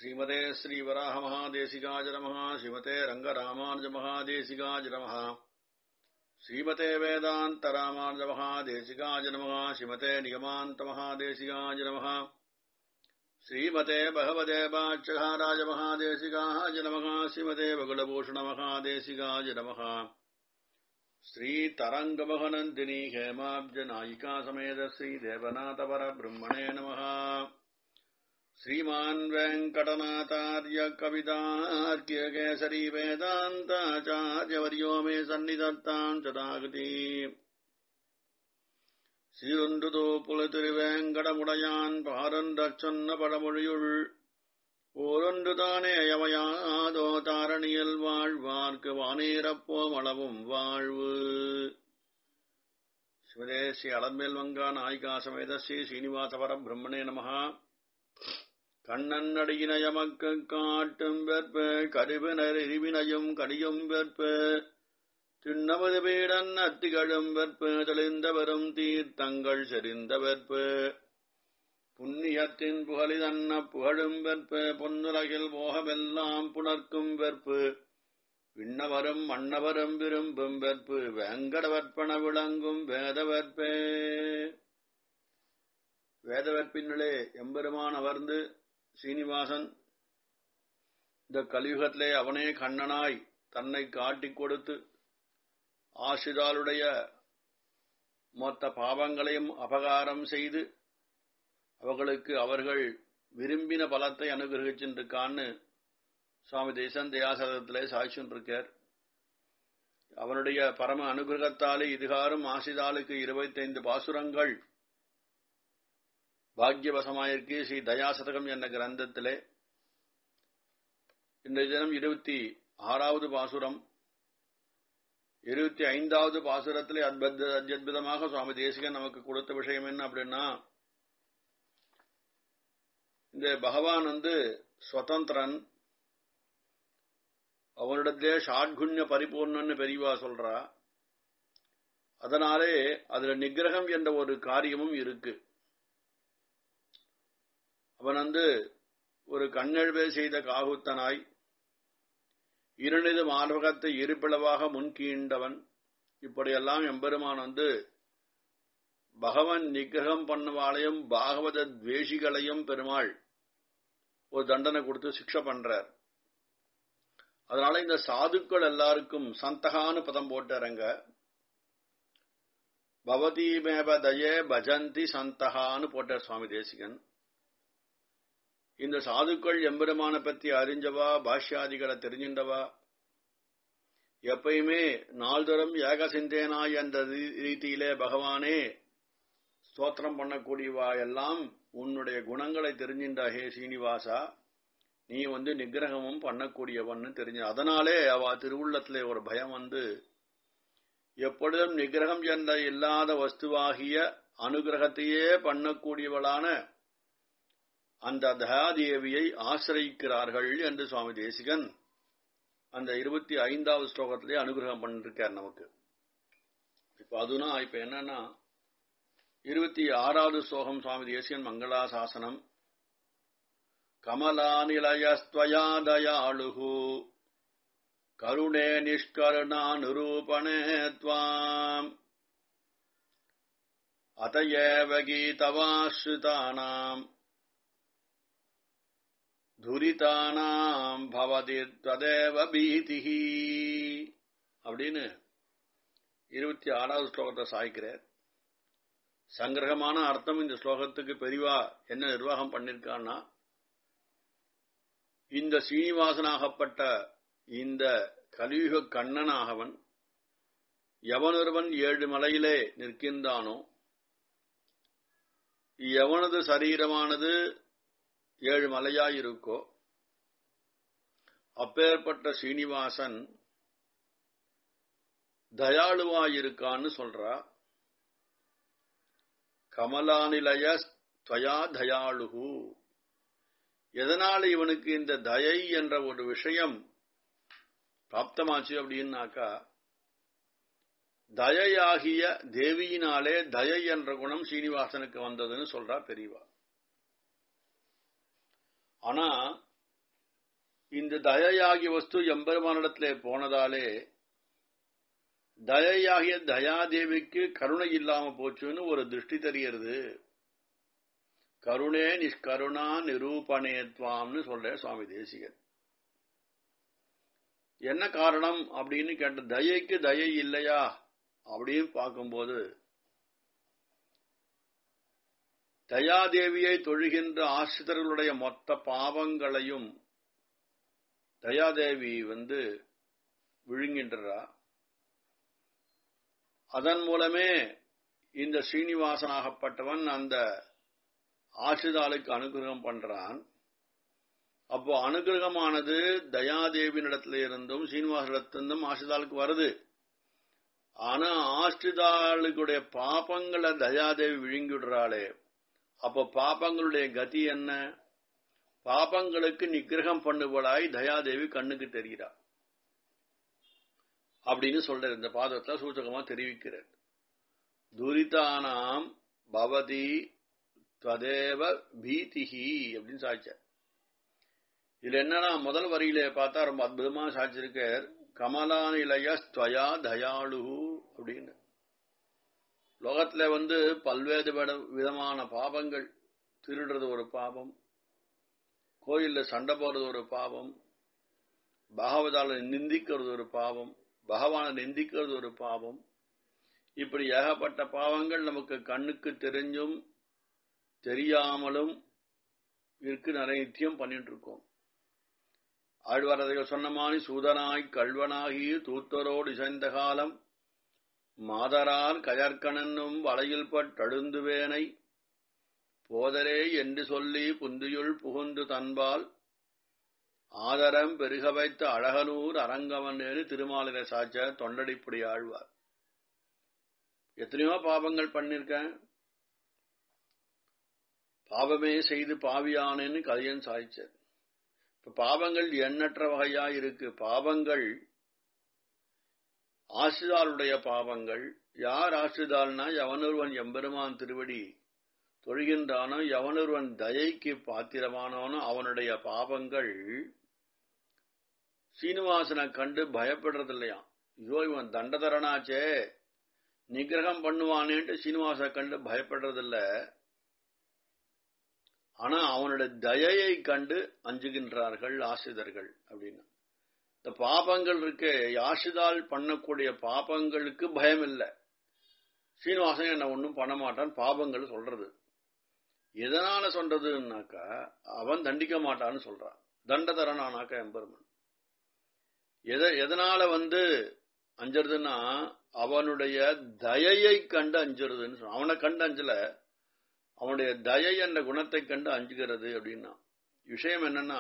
ஸ்ரீமதே ஸ்ரீவராக மகாதேசிகாஜ நமः ஸ்ரீமதே ரங்கராமானுஜ மகாதேசிகாஜ நமः ஸ்ரீமதே வேதாந்த ராமானுஜ மகாதேசிகாஜ நமः ஸ்ரீமதே நிகமாந்த மகாதேசிகாஜ நமः ஸ்ரீமதே பகவதே பாட்சகாராஜ மகாதேசிகாஜ நமः ஸ்ரீமதே பகுலபூஷண மகாதேசிகாஜ நமः श्रीतरङ्गमहनन्दिनी हेमाब्जनायिका समेत श्रीदेवनाथपरब्रह्मणे नमः श्रीमान् वेङ्कटनाथार्य कवितार्क्यकेसरी वेदान्ताचार्यवर्यो मे सन्निधत्ताम् चदागति சீரொன்றுதோ புலத்திருவேங்கடமுடையான் பாரன்ற சொன்ன பழமொழியுள் ஓரொன்று தானே யமையாதோ தாரணியில் வாழ்வார்க்கு வானேரப்போம் அளவும் வாழ்வு ஸ்ரீமதே ஸ்ரீ அளம்பேல் வங்கா நாயிகா சமேத ஸ்ரீ ஸ்ரீனிவாசபர பிரம்மணே நமகா கண்ணன் அடியின எமக்கு காட்டும் வெற்ப கருவினர் எரிவினையும் கடியும் வெற்ப திண்ணமது வீடன் அத்திகழும் வெற்ப தெளிந்தவரும் தீர்த்தங்கள் செறிந்த வெற்ப புண்ணியத்தின் புகழிதன்ன புகழும் வெற்பு பொன்னுலகில் போகமெல்லாம் புணர்க்கும் வெற்பு விண்ணவரும் மன்னவரும் விரும்பும் வெற்பு வேங்கடவற்பன விளங்கும் வேதவற்பே வேதவற்பினிலே எம்பெருமான் அமர்ந்து சீனிவாசன் இந்த கலியுகத்திலே அவனே கண்ணனாய் தன்னை காட்டிக் கொடுத்து ஆசிதாளுடைய மொத்த பாவங்களையும் அபகாரம் செய்து அவர்களுக்கு அவர்கள் விரும்பின பலத்தை அனுகிரகிச்சுருக்கான்னு சுவாமி தேசன் தயாசதத்திலே சாய்ச்சுருக்கார் அவனுடைய பரம அனுகிரகத்தாலே இதுகாரும் ஆசிதாளுக்கு இருபத்தைந்து பாசுரங்கள் பாக்யவசமாயிருக்கு ஸ்ரீ தயாசதகம் என்ற கிரந்தத்திலே இன்றைய தினம் இருபத்தி ஆறாவது பாசுரம் இருபத்தி ஐந்தாவது பாசுரத்திலே அத்புத அத்புதமாக சுவாமி தேசிகன் நமக்கு கொடுத்த விஷயம் என்ன அப்படின்னா இந்த பகவான் வந்து சுதந்திரன் அவனிடத்திலே ஷாட்குண்ய பரிபூர்ணன்னு பெரியவா சொல்றா அதனாலே அதுல நிகிரகம் என்ற ஒரு காரியமும் இருக்கு அவன் வந்து ஒரு கண்ணெழுவே செய்த காகுத்தனாய் இருநிது மார்பகத்தை இருப்பிளவாக முன்கீண்டவன் இப்படியெல்லாம் எம்பெருமான் வந்து பகவன் நிகிரகம் பண்ணுவாளையும் பாகவத துவேஷிகளையும் பெருமாள் ஒரு தண்டனை கொடுத்து சிக்ஷை பண்றார் அதனால இந்த சாதுக்கள் எல்லாருக்கும் சந்தகான்னு பதம் போட்டாருங்க பவதீமேவ தயே பஜந்தி சந்தகான்னு போட்டார் சுவாமி தேசிகன் இந்த சாதுக்கள் எம்பெருமான பத்தி அறிஞ்சவா பாஷ்யாதிகளை தெரிஞ்சின்றவா எப்பயுமே நாள்தோறும் ஏக சிந்தேனா என்ற ரீதியிலே பகவானே ஸ்தோத்திரம் பண்ணக்கூடியவா எல்லாம் உன்னுடைய குணங்களை தெரிஞ்சின்ற ஹே சீனிவாசா நீ வந்து நிகிரகமும் பண்ணக்கூடியவன்னு தெரிஞ்ச அதனாலே அவ திருவுள்ளத்திலே ஒரு பயம் வந்து எப்பொழுதும் நிகிரகம் என்ற இல்லாத வஸ்துவாகிய அனுகிரகத்தையே பண்ணக்கூடியவளான அந்த தயாதேவியை ஆசிரியிக்கிறார்கள் என்று சுவாமி தேசிகன் அந்த இருபத்தி ஐந்தாவது ஸ்லோகத்திலே அனுகிரகம் பண்ணிருக்கார் நமக்கு இப்ப அதுனா இப்ப என்னன்னா இருபத்தி ஆறாவது ஸ்லோகம் சுவாமி தேசிகன் மங்களாசாசனம் கமலாநிலயஸ்துவயா தயாளுகு கருணே நிஷ்கருணானுரூபணே त्वाम् अत एव गीतवाश्रितानाम् துரிதானாம் பவதி ததேவ பீதிஹி அப்படின்னு இருபத்தி ஆறாவது ஸ்லோகத்தை சாய்க்கிறார் சங்கிரகமான அர்த்தம் இந்த ஸ்லோகத்துக்கு பெரிவா என்ன நிர்வாகம் பண்ணிருக்கான்னா இந்த சீனிவாசனாகப்பட்ட இந்த கலியுக கண்ணனாகவன் எவனொருவன் ஏழு மலையிலே நிற்கின்றானோ எவனது சரீரமானது ஏழு மலையாயிருக்கோ அப்பேற்பட்ட சீனிவாசன் தயாளுவாயிருக்கான்னு சொல்றா கமலாநிலைய துவயா தயாளுகு எதனால இவனுக்கு இந்த தயை என்ற ஒரு விஷயம் பிராப்தமாச்சு அப்படின்னாக்கா தயையாகிய தேவியினாலே தயை என்ற குணம் சீனிவாசனுக்கு வந்ததுன்னு சொல்றா பெரியவா ஆனா இந்த தயையாகிய வஸ்து எம்பெருமானிடத்திலே போனதாலே தயையாகிய தயாதேவிக்கு கருணை இல்லாம போச்சுன்னு ஒரு திருஷ்டி தெரியறது கருணே நிஷ்கருணா நிரூபணேத்வாம்னு சொல்ற சுவாமி தேசிகன் என்ன காரணம் அப்படின்னு கேட்ட தயைக்கு தயை இல்லையா அப்படின்னு பார்க்கும்போது தயாதேவியை தொழுகின்ற ஆசிரியர்களுடைய மொத்த பாவங்களையும் தயாதேவி வந்து விழுங்கின்றா அதன் மூலமே இந்த ஸ்ரீனிவாசனாகப்பட்டவன் அந்த ஆசிரிதாளுக்கு அனுகிரகம் பண்றான் அப்போ அனுகிரகமானது தயாதேவியிடத்துல இருந்தும் சீனிவாசனிடத்திலிருந்தும் ஆசிரிதாளுக்கு வருது ஆனா ஆசிரிதாளுடைய பாப்பங்களை தயாதேவி விழுங்கிடுறாளே அப்போ பாப்பங்களுடைய கதி என்ன பாப்பங்களுக்கு நிகிரகம் பண்ணுவளாய் தயாதேவி கண்ணுக்கு தெரிகிறார் அப்படின்னு சொல்ற இந்த பாதத்துல சூச்சகமா தெரிவிக்கிறார் துரிதானாம் பவதி ததேவ பீதிஹி அப்படின்னு சாய்ச்சார் இதுல என்னன்னா முதல் வரியில பார்த்தா ரொம்ப அற்புதமா சாய்ச்சிருக்கார் கமலாநிலைய ஸ்வயா தயாளு அப்படின்னு லோகத்துல வந்து பல்வேறு விதமான பாவங்கள் திருடுறது ஒரு பாவம் கோயில்ல சண்டை போடுறது ஒரு பாவம் பகவதால நிந்திக்கிறது ஒரு பாவம் பகவானை நிந்திக்கிறது ஒரு பாவம் இப்படி ஏகப்பட்ட பாவங்கள் நமக்கு கண்ணுக்கு தெரிஞ்சும் தெரியாமலும் இருக்கு நிறைய நித்தியம் பண்ணிட்டு இருக்கோம் ஆழ்வாரதைகள் சொன்ன மாதிரி சூதனாய் கல்வனாகி தூத்தரோடு இசைந்த காலம் மாதரார் கயற்கணன்னும் வலையில் பட்டழுந்துவேனை போதரே என்று சொல்லி புந்தியுள் புகுந்து தன்பால் ஆதரம் பெருக வைத்த அழகனூர் அரங்கவன்னு திருமாலின சாச்ச தொண்டடிப்புடி ஆழ்வார் எத்தனையோ பாவங்கள் பண்ணிருக்கேன் பாவமே செய்து பாவியானேன்னு கதையன் சாய்ச்சார் இப்ப பாவங்கள் எண்ணற்ற வகையா இருக்கு பாவங்கள் ஆசிரிதாளுடைய பாவங்கள் யார் ஆசிரிதாள்னா எவனொருவன் எம்பெருமான் திருவடி தொழுகின்றானோ எவனொருவன் தயைக்கு பாத்திரமானவனோ அவனுடைய பாவங்கள் சீனிவாசனை கண்டு பயப்படுறதில்லையா ஐயோ இவன் தண்டதரனாச்சே நிகிரகம் பண்ணுவானேன்ட்டு சீனிவாசனை கண்டு பயப்படுறதில்ல ஆனா அவனுடைய தயையை கண்டு அஞ்சுகின்றார்கள் ஆசிரியர்கள் அப்படின்னு இந்த பாபங்கள் இருக்கு யாசிதால் பண்ணக்கூடிய பாபங்களுக்கு பயம் இல்லை சீனிவாசன் என்ன ஒன்றும் பண்ண மாட்டான் பாபங்கள் சொல்றது எதனால சொல்றதுன்னாக்கா அவன் தண்டிக்க மாட்டான்னு சொல்றான் தண்டதரனானாக்கா எம்பெருமன் எத எதனால வந்து அஞ்சுறதுன்னா அவனுடைய தயையை கண்டு அஞ்சுறதுன்னு சொன்ன அவனை கண்டு அஞ்சல அவனுடைய தயை என்ற குணத்தை கண்டு அஞ்சுகிறது அப்படின்னா விஷயம் என்னன்னா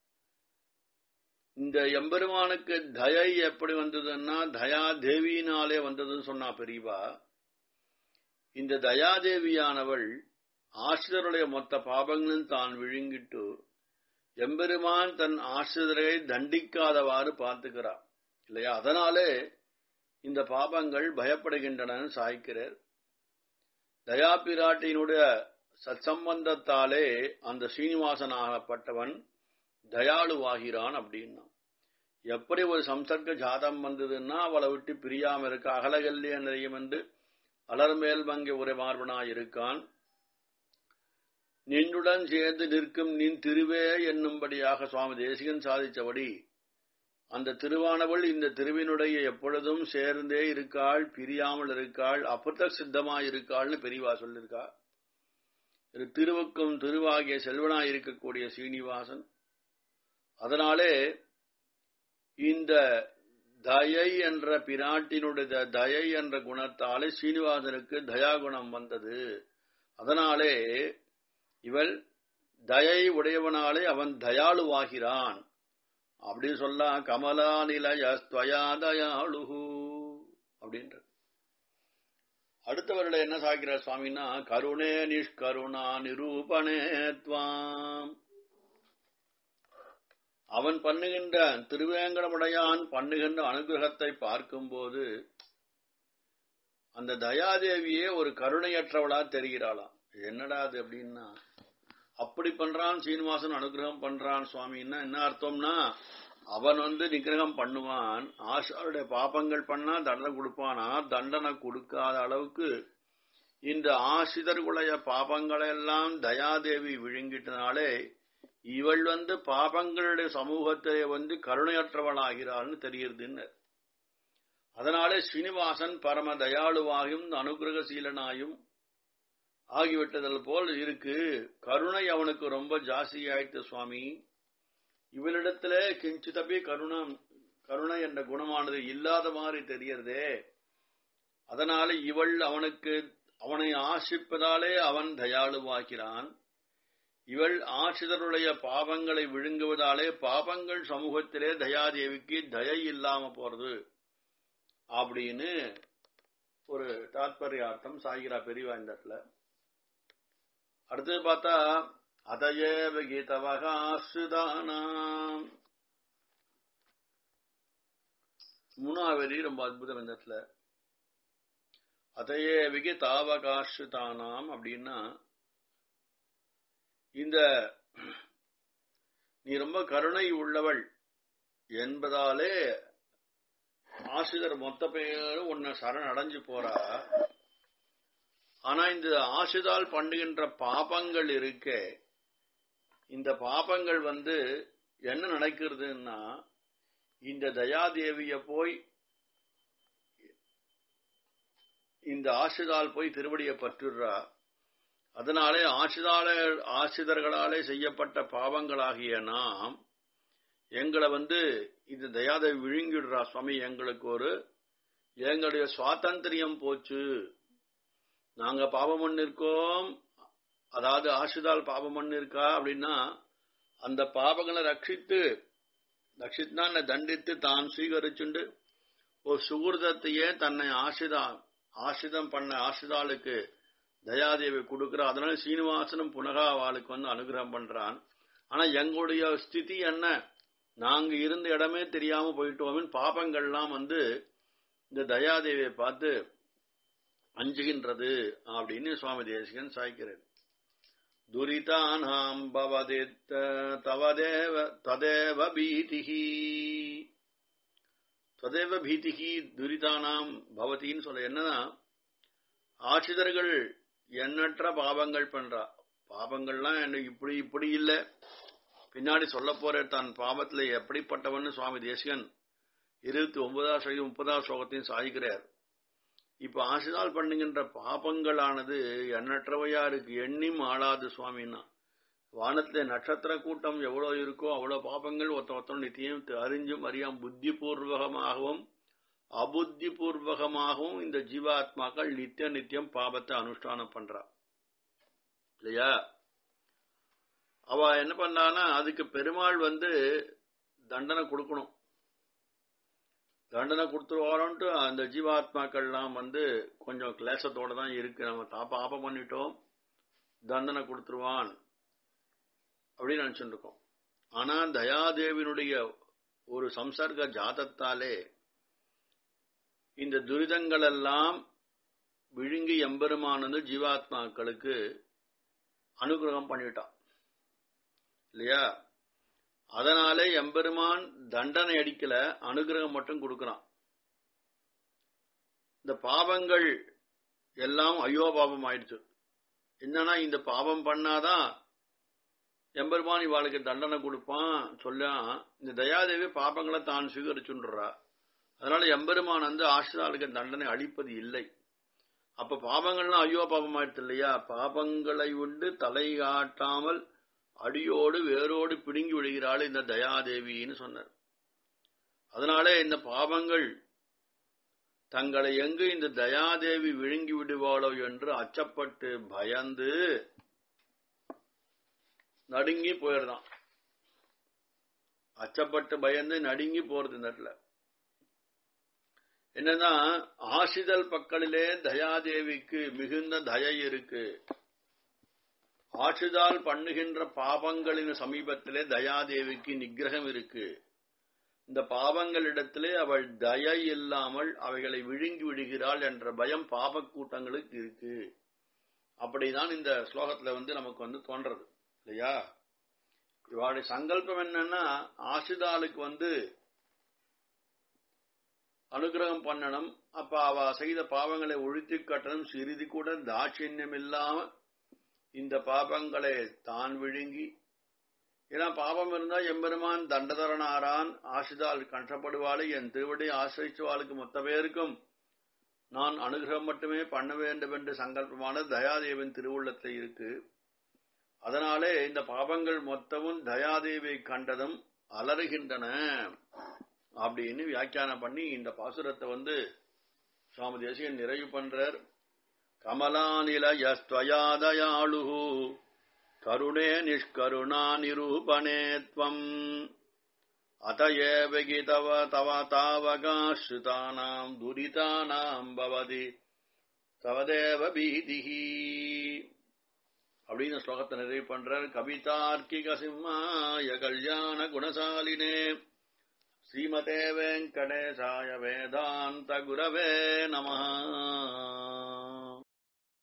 இந்த எம்பெருமானுக்கு தயை எப்படி வந்ததுன்னா தயா தேவியினாலே வந்ததுன்னு சொன்னா பெரியவா இந்த தயாதேவியானவள் ஆசிரியருடைய மொத்த பாபங்களும் தான் விழுங்கிட்டு எம்பெருமான் தன் ஆசிரியரை தண்டிக்காதவாறு பார்த்துக்கிறார் இல்லையா அதனாலே இந்த பாபங்கள் பயப்படுகின்றன சாய்க்கிறார் தயா பிராட்டியினுடைய சத்சம்பந்தத்தாலே அந்த ஸ்ரீனிவாசனாகப்பட்டவன் தயாளுவாகிறான் அப்படின்னா எப்படி ஒரு சம்சர்க்க ஜாதம் வந்ததுன்னா அவளை விட்டு பிரியாம இருக்க அகலகல்லிய நிறையும் என்று அலர்மேல் மங்கை உரை மார்பனாய் இருக்கான் நின்றுடன் சேர்ந்து நிற்கும் நின் திருவே என்னும்படியாக சுவாமி தேசிகன் சாதித்தபடி அந்த திருவானவள் இந்த திருவினுடைய எப்பொழுதும் சேர்ந்தே இருக்காள் பிரியாமல் இருக்காள் அபத்த சித்தமாய் இருக்காள்னு பெரியவா சொல்லிருக்கா திருவுக்கும் திருவாகிய செல்வனாய் இருக்கக்கூடிய சீனிவாசன் அதனாலே இந்த தயை என்ற பிராட்டினுடைய தயை என்ற குணத்தாலே சீனிவாசனுக்கு தயாகுணம் வந்தது அதனாலே இவள் தயை உடையவனாலே அவன் தயாளுவாகிறான் அப்படி சொல்ல கமலா நிலையஸ்துவயா தயாளுகு அப்படின்ற அடுத்தவர்களை என்ன சாக்கிறார் சுவாமின்னா கருணே நிஷ்கருணா நிரூபணே துவாம் அவன் பண்ணுகின்ற திருவேங்கடமுடையான் பண்ணுகின்ற அனுகிரகத்தை பார்க்கும்போது அந்த தயாதேவியே ஒரு கருணையற்றவளா தெரிகிறாளாம் என்னடா அது அப்படின்னா அப்படி பண்றான் சீனிவாசன் அனுகிரகம் பண்றான் சுவாமின்னா என்ன அர்த்தம்னா அவன் வந்து நிகிரகம் பண்ணுவான் ஆசாருடைய பாபங்கள் பண்ணா தண்டனை கொடுப்பானா தண்டனை கொடுக்காத அளவுக்கு இந்த ஆசிதர்களுடைய பாபங்களை எல்லாம் தயாதேவி விழுங்கிட்டனாலே இவள் வந்து பாபங்களுடைய சமூகத்திலே வந்து கருணையற்றவளாகிறாள்னு தெரியுதுன்னு அதனாலே ஸ்ரீனிவாசன் பரம தயாளுவாயும் அனுகிரகசீலனாயும் ஆகிவிட்டதில் போல் இருக்கு கருணை அவனுக்கு ரொம்ப ஜாஸ்தி ஆயிடுத்து சுவாமி இவளிடத்துல கிஞ்சிதபி கருணம் கருணை என்ற குணமானது இல்லாத மாதிரி தெரியறதே அதனால இவள் அவனுக்கு அவனை ஆசிப்பதாலே அவன் தயாளுவாகிறான் இவள் ஆசிதருடைய பாவங்களை விழுங்குவதாலே பாபங்கள் சமூகத்திலே தயாதேவிக்கு தயை இல்லாம போறது அப்படின்னு ஒரு தாத்பரியார்த்தம் சாகிரா பெரியவா இந்த இடத்துல அடுத்தது பார்த்தா அதயேவ கீதவகாசுதானாம் மூணாவதி ரொம்ப அற்புதம் இந்த இடத்துல அதையே விகிதாவகாசுதானாம் அப்படின்னா இந்த நீ ரொம்ப கருணை உள்ளவள் என்பதாலே ஆசிரியர் மொத்த பேரும் உன்னை சரண் அடைஞ்சு போறா ஆனா இந்த ஆசிதால் பண்ணுகின்ற பாபங்கள் இருக்க இந்த பாபங்கள் வந்து என்ன நடக்கிறதுன்னா இந்த தயாதேவிய போய் இந்த ஆசிதால் போய் திருவடியை பற்றுறா அதனாலே ஆசிதால ஆசிதர்களாலே செய்யப்பட்ட பாவங்களாகிய நாம் எங்களை வந்து இது தயாதேவி விழுங்கிடுறா சுவாமி எங்களுக்கு ஒரு எங்களுடைய சுவாதந்திரியம் போச்சு நாங்க பாவம் பண்ணிருக்கோம் அதாவது ஆசிதால் பாவம் பண்ணிருக்கா அப்படின்னா அந்த பாவங்களை ரட்சித்து ரட்சித்தான் தண்டித்து தான் சுவீகரிச்சுண்டு ஒரு சுகிருதத்தையே தன்னை ஆசிதா ஆசிதம் பண்ண ஆசிதாளுக்கு தயாதேவி கொடுக்கிற அதனால சீனிவாசனும் புனகா அவளுக்கு வந்து அனுகிரகம் பண்றான் ஆனா எங்களுடைய ஸ்திதி என்ன நாங்க இருந்த இடமே தெரியாம போயிட்டோமின் பாபங்கள்லாம் வந்து இந்த தயாதேவியை பார்த்து அஞ்சுகின்றது அப்படின்னு சுவாமி தேசிகன் சாய்க்கிறார் துரிதானாம் பவதித்த தவதேவ ததேவ பீதிஹி ததேவ பீதிஹி துரிதானாம் பவதின்னு சொல்ல என்னன்னா ஆட்சிதர்கள் எண்ணற்ற பாவங்கள் பண்றா பாவங்கள்லாம் என்ன இப்படி இப்படி இல்ல பின்னாடி சொல்ல போற தான் பாவத்துல எப்படிப்பட்டவன்னு சுவாமி தேசிகன் இருபத்தி ஒன்பதாம் ஸ்லோகம் முப்பதாம் ஸ்லோகத்தையும் சாதிக்கிறார் இப்ப ஆசிதால் பண்ணுகின்ற பாபங்களானது எண்ணற்றவையா இருக்கு எண்ணியும் ஆளாது சுவாமின்னா வானத்துல நட்சத்திர கூட்டம் எவ்வளவு இருக்கோ அவ்வளவு பாபங்கள் ஒருத்த ஒருத்தம் நித்தியம் அறிஞ்சும் அறியாம் புத்தி பூர்வகமாகவும் அபுத்தி பூர்வகமாகவும் இந்த ஜீவாத்மாக்கள் நித்திய நித்தியம் பாபத்தை அனுஷ்டானம் பண்றா இல்லையா அவ என்ன பண்ணானா அதுக்கு பெருமாள் வந்து தண்டனை கொடுக்கணும் தண்டனை கொடுத்துருவாரோன்ட்டு அந்த ஜீவாத்மாக்கள்லாம் வந்து கொஞ்சம் கிளேசத்தோட தான் இருக்கு நம்ம தா பாப்பம் பண்ணிட்டோம் தண்டனை கொடுத்துருவான் அப்படின்னு நினைச்சுட்டு இருக்கோம் ஆனா தயாதேவினுடைய ஒரு சம்சர்க ஜாதத்தாலே இந்த துரிதங்கள் எல்லாம் விழுங்கி எம்பெருமானது ஜீவாத்மாக்களுக்கு அனுகிரகம் பண்ணிட்டான் இல்லையா அதனாலே எம்பெருமான் தண்டனை அடிக்கல அனுகிரகம் மட்டும் கொடுக்கிறான் இந்த பாவங்கள் எல்லாம் ஐயோ பாவம் ஆயிடுச்சு என்னன்னா இந்த பாவம் பண்ணாதான் எம்பெருமான் இவாளுக்கு தண்டனை கொடுப்பான் சொல்ல இந்த தயாதேவி பாபங்களை தான் சுவீகரிச்சுன்றா அதனால எம்பெருமான் வந்து ஆசிரியர்களுக்கு தண்டனை அளிப்பது இல்லை அப்ப பாபங்கள்லாம் ஐயோ பாபம் ஆயிடுச்சு இல்லையா பாபங்களை உண்டு தலை காட்டாமல் அடியோடு வேரோடு பிடுங்கி விடுகிறாள் இந்த தயாதேவின்னு சொன்னார் அதனாலே இந்த பாவங்கள் தங்களை எங்கு இந்த தயாதேவி விழுங்கி விடுவாளோ என்று அச்சப்பட்டு பயந்து நடுங்கி போயிடுறான் அச்சப்பட்டு பயந்து நடுங்கி போறது இந்த இடத்துல என்னன்னா ஆசிதல் பக்கலிலே தயாதேவிக்கு மிகுந்த தயை இருக்கு ஆட்சிதால் பண்ணுகின்ற பாவங்களின் சமீபத்திலே தயாதேவிக்கு நிகிரகம் இருக்கு இந்த பாவங்களிடத்திலே அவள் தயை இல்லாமல் அவைகளை விழுங்கி விடுகிறாள் என்ற பயம் பாப கூட்டங்களுக்கு இருக்கு அப்படிதான் இந்த ஸ்லோகத்துல வந்து நமக்கு வந்து தோன்றது இல்லையா இவாளுடைய சங்கல்பம் என்னன்னா ஆசிதாளுக்கு வந்து அனுகிரகம் பண்ணணும் அப்ப அவ செய்த பாவங்களை ஒழித்து கட்டணும் சிறிது கூட தாட்சியம் இல்லாம இந்த பாபங்களை தான் விழுங்கி ஏன்னா பாபம் இருந்தா எம்பெருமான் தண்டதரனாரான் ஆசிதால் கஷ்டப்படுவாளை என் திருவடி ஆசிரிச்சுவாளுக்கு மொத்த பேருக்கும் நான் அனுகிரகம் மட்டுமே பண்ண வேண்டும் என்று சங்கல்பமான தயாதேவின் திருவுள்ளத்தில் இருக்கு அதனாலே இந்த பாபங்கள் மொத்தமும் தயாதேவியை கண்டதும் அலறுகின்றன அப்படின்னு வியாக்கியானம் பண்ணி இந்த பாசுரத்தை வந்து சுவாமி தேசியன் நிறைவு பண்றார் கமலாநிலயஸ்துவயாதயாளு கருணே நிஷ்கருணா நிரூபணே त्वम् अतएव हि तव तव तावगाश्रितानाम् दुरितानाम् भवति தவதேவ பீதிஹி அப்படின்னு ஸ்லோகத்தை நிறைவு பண்றார் கவிதார்க்கிக சிம்மாய கல்யாண குணசாலினே ஸ்ரீமதே வெங்கடேசாய வேதாந்த குரவே நமஹ